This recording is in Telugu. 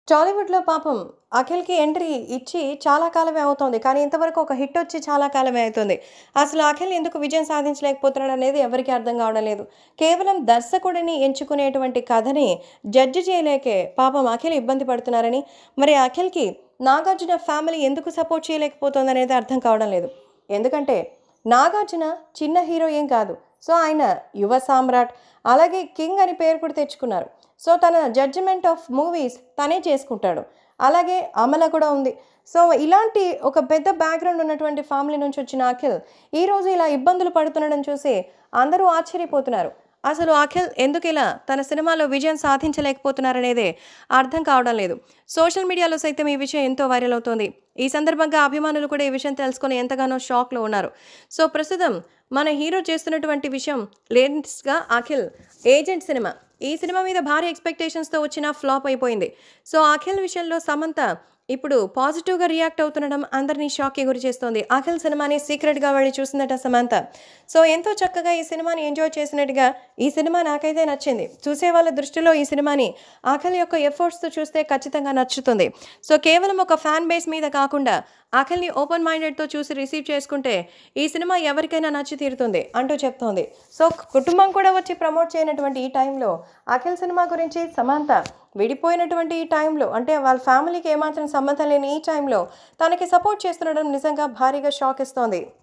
టాలీవుడ్‌లో పాపం అఖిల్‌కి ఎంట్రీ ఇచ్చి చాలా కాలమే అవుతోంది. కానీ ఇంతవరకు ఒక హిట్ వచ్చి చాలా కాలమే అయితుంది. అసలు అఖిల్ ఎందుకు విజయం సాధించలేకపోతున్నాడనేది ఎవరికీ అర్థం కావడం లేదు. కేవలం దర్శకుడిని ఎంచుకునేటువంటి కథని జడ్జ్ చేయలేకే పాపం అఖిల్ ఇబ్బంది పడుతున్నారని, మరి అఖిల్‌కి నాగార్జున ఫ్యామిలీ ఎందుకు సపోర్ట్ చేయలేకపోతోందనేది అర్థం కావడం లేదు. ఎందుకంటే నాగార్జున చిన్న హీరో ఏం కాదు. సో, ఆయన యువ సామ్రాట్ అలాగే కింగ్ అని పేరు కూడా తెచ్చుకున్నారు. సో, తన జడ్జిమెంట్ ఆఫ్ మూవీస్ తనే చేసుకుంటాడు. అలాగే అమల కూడా ఉంది. సో, ఇలాంటి ఒక పెద్ద బ్యాక్‌గ్రౌండ్ ఉన్నటువంటి ఫ్యామిలీ నుంచి వచ్చిన అఖిల్ ఈరోజు ఇలా ఇబ్బందులు పడుతుండడం చూసి అందరూ ఆశ్చర్యపోతున్నారు. అసలు అఖిల్ ఎందుకిలా తన సినిమాలో విజయం సాధించలేకపోతున్నారనేదే అర్థం కావడం లేదు. సోషల్ మీడియాలో సైతం ఈ విషయం ఎంతో వైరల్ అవుతోంది. ఈ సందర్భంగా అభిమానులు కూడా ఈ విషయం తెలుసుకొని ఎంతగానో షాక్‌లో ఉన్నారు. సో, ప్రస్తుతం మన హీరో చేస్తున్నటువంటి విషయం లేటెస్ట్‌గా అఖిల్ ఏజెంట్ సినిమా. ఈ సినిమా మీద భారీ ఎక్స్‌పెక్టేషన్స్‌తో వచ్చినా ఫ్లాప్ అయిపోయింది. సో, అఖిల్ విషయంలో సమంత ఇప్పుడు పాజిటివ్‌గా రియాక్ట్ అవుతుండడం అందరినీ షాక్‌కి గురి చేస్తోంది. అఖిల్ సినిమాని సీక్రెట్‌గా వెళ్లి చూసిందట సమంత. సో, ఎంతో చక్కగా ఈ సినిమాని ఎంజాయ్ చేసినట్టుగా ఈ సినిమా నాకైతే నచ్చింది. చూసేవాళ్ళ దృష్టిలో ఈ సినిమాని అఖిల్ యొక్క ఎఫర్ట్స్‌తో చూస్తే ఖచ్చితంగా నచ్చుతుంది. సో, కేవలం ఒక ఫ్యాన్ బేస్ మీద కాకుండా అఖిల్‌ని ఓపెన్ మైండెడ్‌తో చూసి రిసీవ్ చేసుకుంటే ఈ సినిమా ఎవరికైనా నచ్చి తీరుతుంది అంటూ చెప్తోంది. సో, కుటుంబం కూడా వచ్చి ప్రమోట్ చేయనటువంటి ఈ టైంలో అఖిల్ సినిమా గురించి సమంత విడిపోయినటువంటి ఈ టైంలో అంటే వాళ్ళ ఫ్యామిలీకి ఏమాత్రం సంబంధం లేని ఈ టైంలో తనకి సపోర్ట్ చేస్తుండడం నిజంగా భారీగా షాక్ ఇస్తోంది.